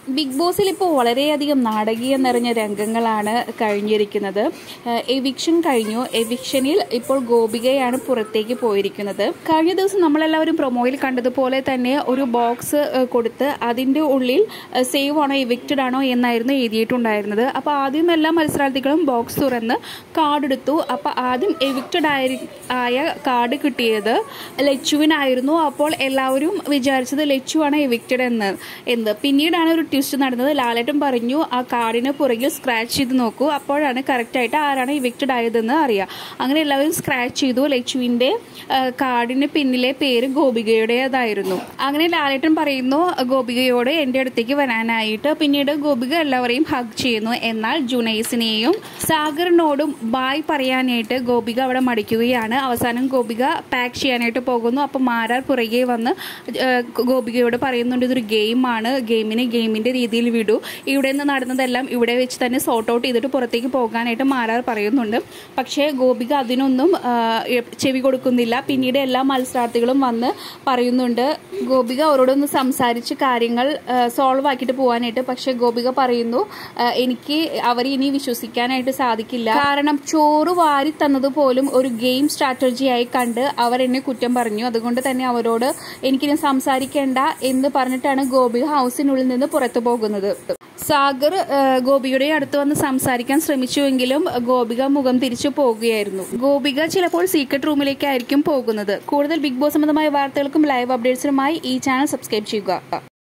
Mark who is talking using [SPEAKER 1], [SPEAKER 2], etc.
[SPEAKER 1] big ബോസിൽ ഇപ്പോൾ വളരെയധികം നാടകീയം നിറഞ്ഞ രംഗങ്ങളാണ് കഴിഞ്ഞിരിക്കുന്നത് എവിക്ഷൻ കഴിഞ്ഞു എവിക്ഷനിൽ ഇപ്പോൾ ഗോപികയാണ് പുറത്തേക്ക് പോയിരിക്കുന്നത് കഴിഞ്ഞ ദിവസം നമ്മളെല്ലാവരും പ്രൊമോയിൽ കണ്ടതുപോലെ തന്നെ ഒരു ബോക്സ് കൊടുത്ത് അതിൻ്റെ ഉള്ളിൽ സേവ് ആണോ എവിക്റ്റഡ് ആണോ എന്നായിരുന്നു എഴുതിയിട്ടുണ്ടായിരുന്നത് അപ്പോൾ ആദ്യം എല്ലാ മത്സരാർത്ഥികളും ബോക്സ് തുറന്ന് കാർഡ് എടുത്തു അപ്പോൾ ആദ്യം എവിക്റ്റഡ് ആയി ആയ കാർഡ് കിട്ടിയത് ലച്ചുവിനായിരുന്നു അപ്പോൾ എല്ലാവരും വിചാരിച്ചത് ലച്ചു ആണ് എവിക്റ്റഡ് എന്ന് എന്ന് പിന്നീടാണ് ഒരു ട്വിസ്റ്റ് നടന്നത് ലാലേട്ടൻ പറഞ്ഞു ആ കാർഡിന് പുറകിൽ സ്ക്രാച്ച് ചെയ്ത് നോക്കൂ അപ്പോഴാണ് കറക്റ്റായിട്ട് ആരാണ് ഇവിക്റ്റഡ് ആയതെന്ന് അറിയാം അങ്ങനെ എല്ലാവരും സ്ക്രാച്ച് ചെയ്തു ലച്ചുവിൻ്റെ കാർഡിന് പിന്നിലെ പേര് ഗോപികയുടേതായിരുന്നു അങ്ങനെ ലാലേട്ടൻ പറയുന്നു ഗോപികയോട് എൻ്റെ അടുത്തേക്ക് വരാനായിട്ട് പിന്നീട് ഗോപിക എല്ലാവരെയും ഹഗ് ചെയ്യുന്നു എന്നാൽ ജുനൈസിനെയും സാഗറിനോടും ബായ് പറയാനായിട്ട് ഗോപിക അവിടെ മടിക്കുകയാണ് അവസാനം ഗോപിക പാക്ക് ചെയ്യാനായിട്ട് പോകുന്നു അപ്പം മാരാർ പുറകെ വന്ന് ഗോപികയോട് പറയുന്നുണ്ട് ഇതൊരു ഗെയിമാണ് ഗെയിമിന് ഗെയിമിൻ്റെ രീതിയിൽ വിടൂ ഇവിടെ നിന്ന് നടന്നതെല്ലാം ഇവിടെ വെച്ച് തന്നെ സോർട്ട് ഔട്ട് ചെയ്തിട്ട് പുറത്തേക്ക് പോകാനായിട്ട് മാരാർ പറയുന്നുണ്ട് പക്ഷേ ഗോപിക അതിനൊന്നും ചെവി കൊടുക്കുന്നില്ല പിന്നീട് എല്ലാ മത്സരാർത്ഥികളും വന്ന് പറയുന്നുണ്ട് ഗോപിക അവരോടൊന്ന് സംസാരിച്ച് കാര്യങ്ങൾ സോൾവ് ആക്കിയിട്ട് പോകാനായിട്ട് പക്ഷേ ഗോപിക പറയുന്നു എനിക്ക് അവരെ ഇനി വിശ്വസിക്കാനായിട്ട് സാധിക്കില്ല കാരണം ചോറ് വാരി തന്നത് പോലും ഒരു ഗെയിം സ്ട്രാറ്റജിയായി കണ്ട് അവർ എന്നെ കുറ്റം പറഞ്ഞു അതുകൊണ്ട് തന്നെ അവരോട് എനിക്കിനി സംസാരിക്കേണ്ട എന്ന് പറഞ്ഞിട്ടാണ് ഗോപിക ഹൗസിനുള്ളിൽ നിന്ന് പുറത്തു പോകുന്നത് സാഗർ ഗോപിയുടെ അടുത്ത് വന്ന് സംസാരിക്കാൻ ശ്രമിച്ചുവെങ്കിലും ഗോപിക മുഖം തിരിച്ചു പോകുകയായിരുന്നു ഗോപിക ചിലപ്പോൾ സീക്രട്ട് റൂമിലേക്കായിരിക്കും പോകുന്നത് കൂടുതൽ ബിഗ് ബോസ് സംബന്ധമായ വാർത്തകൾക്കും ലൈവ് അപ്ഡേറ്റ്സിനുമായി ഈ ചാനൽ സബ്സ്ക്രൈബ് ചെയ്യുക